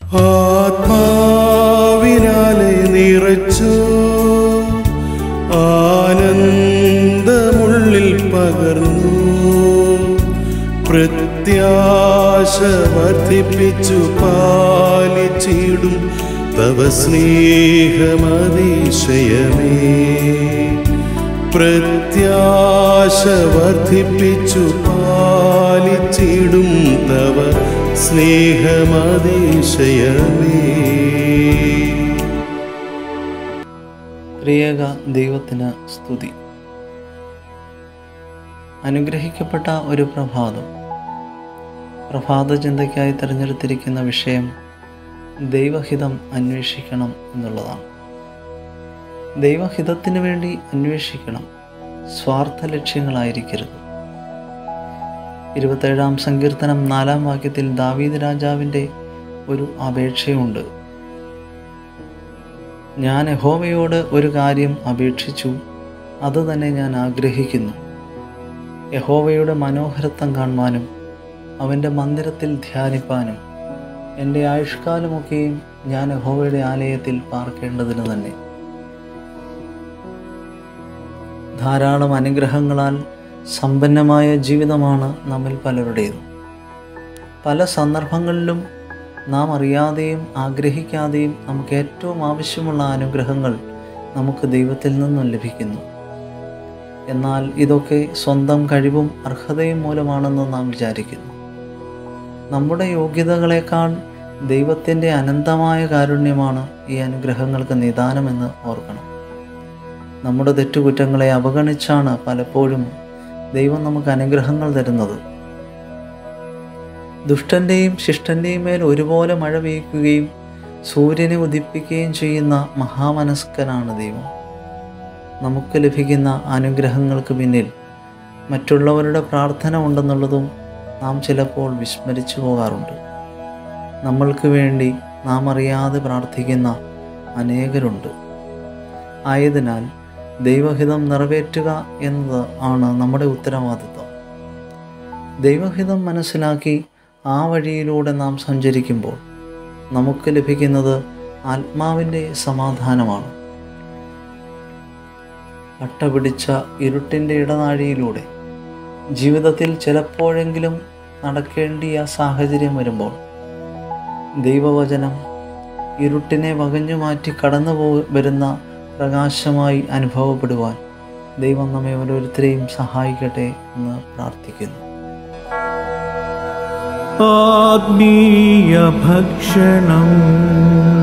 ആത്മാവിനാലെ നിറച്ചു ആനന്ദമുള്ളിൽ പകർന്നു പ്രത്യാശ വർദ്ധിപ്പിച്ചു പാലിച്ചിടും തവ സ്നേഹമതിശയമേ പ്രത്യാശ വർദ്ധിപ്പിച്ചു പാലിച്ചിടും തവ സ്നേഹമതിശയമേ ത്രിയേക ദൈവത്തിന് സ്തുതി അനുഗ്രഹിക്കപ്പെട്ട ഒരു പ്രഭാതം പ്രഭാത ചിന്തയ്ക്കായി തിരഞ്ഞെടുത്തിരിക്കുന്ന വിഷയം ദൈവഹിതം അന്വേഷിക്കണം എന്നുള്ളതാണ് ദൈവഹിതത്തിന് വേണ്ടി അന്വേഷിക്കണം സ്വാർത്ഥ ലക്ഷ്യങ്ങളായിരിക്കരുത് ഇരുപത്തേഴാം സങ്കീർത്തനം നാലാം വാക്യത്തിൽ ദാവീദ് രാജാവിൻ്റെ ഒരു അപേക്ഷയുണ്ട് ഞാൻ യഹോവയോട് ഒരു കാര്യം അപേക്ഷിച്ചു അത് തന്നെ ഞാൻ ആഗ്രഹിക്കുന്നു യഹോവയുടെ മനോഹരത്വം കാണുവാനും അവൻ്റെ മന്ദിരത്തിൽ ധ്യാനിപ്പാനും എൻ്റെ ആയുഷ്കാലമൊക്കെയും ഞാൻ യഹോവയുടെ ആലയത്തിൽ പാർക്കേണ്ടതിന് തന്നെ ധാരാളം അനുഗ്രഹങ്ങളാൽ സമ്പന്നമായ ജീവിതമാണ് നമ്മിൽ പലരുടേതും പല സന്ദർഭങ്ങളിലും നാം അറിയാതെയും ആഗ്രഹിക്കാതെയും നമുക്ക് ഏറ്റവും ആവശ്യമുള്ള അനുഗ്രഹങ്ങൾ നമുക്ക് ദൈവത്തിൽ നിന്നും ലഭിക്കുന്നു എന്നാൽ ഇതൊക്കെ സ്വന്തം കഴിവും അർഹതയും മൂലമാണെന്ന് നാം വിചാരിക്കുന്നു നമ്മുടെ യോഗ്യതകളെക്കാൾ ദൈവത്തിൻ്റെ അനന്തമായ കാരുണ്യമാണ് ഈ അനുഗ്രഹങ്ങൾക്ക് നിദാനമെന്ന് ഓർക്കണം നമ്മുടെ തെറ്റുകുറ്റങ്ങളെ അവഗണിച്ചാണ് പലപ്പോഴും ദൈവം നമുക്ക് അനുഗ്രഹങ്ങൾ തരുന്നത് ദുഷ്ടൻ്റെയും ശിഷ്ടൻ്റെയും മേൽ ഒരുപോലെ മഴ പെയ്യ്ക്കുകയും സൂര്യനെ ഉദിപ്പിക്കുകയും ചെയ്യുന്ന മഹാമനസ്കനാണ് ദൈവം നമുക്ക് ലഭിക്കുന്ന അനുഗ്രഹങ്ങൾക്ക് പിന്നിൽ മറ്റുള്ളവരുടെ പ്രാർത്ഥന ഉണ്ടെന്നുള്ളതും നാം ചിലപ്പോൾ വിസ്മരിച്ചു പോകാറുണ്ട് നമ്മൾക്ക് വേണ്ടി നാം അറിയാതെ പ്രാർത്ഥിക്കുന്ന അനേകരുണ്ട് ആയതിനാൽ ദൈവഹിതം നിറവേറ്റുക എന്നത് ആണ് നമ്മുടെ ഉത്തരവാദിത്വം ദൈവഹിതം മനസ്സിലാക്കി ആ വഴിയിലൂടെ നാം സഞ്ചരിക്കുമ്പോൾ നമുക്ക് ലഭിക്കുന്നത് ആത്മാവിൻ്റെ സമാധാനമാണ് അട്ടപിടിച്ച ഇരുട്ടിൻ്റെ ഇടനാഴിയിലൂടെ ജീവിതത്തിൽ ചിലപ്പോഴെങ്കിലും നടക്കേണ്ടിയ സാഹചര്യം വരുമ്പോൾ ദൈവവചനം ഇരുട്ടിനെ വകഞ്ഞു മാറ്റി കടന്നു പോ വരുന്ന പ്രകാശമായി അനുഭവപ്പെടുവാൻ ദൈവം നമ്മെ ഓരോരുത്തരെയും സഹായിക്കട്ടെ എന്ന് പ്രാർത്ഥിക്കുന്നു ആത്മീയ ഭക്ഷണം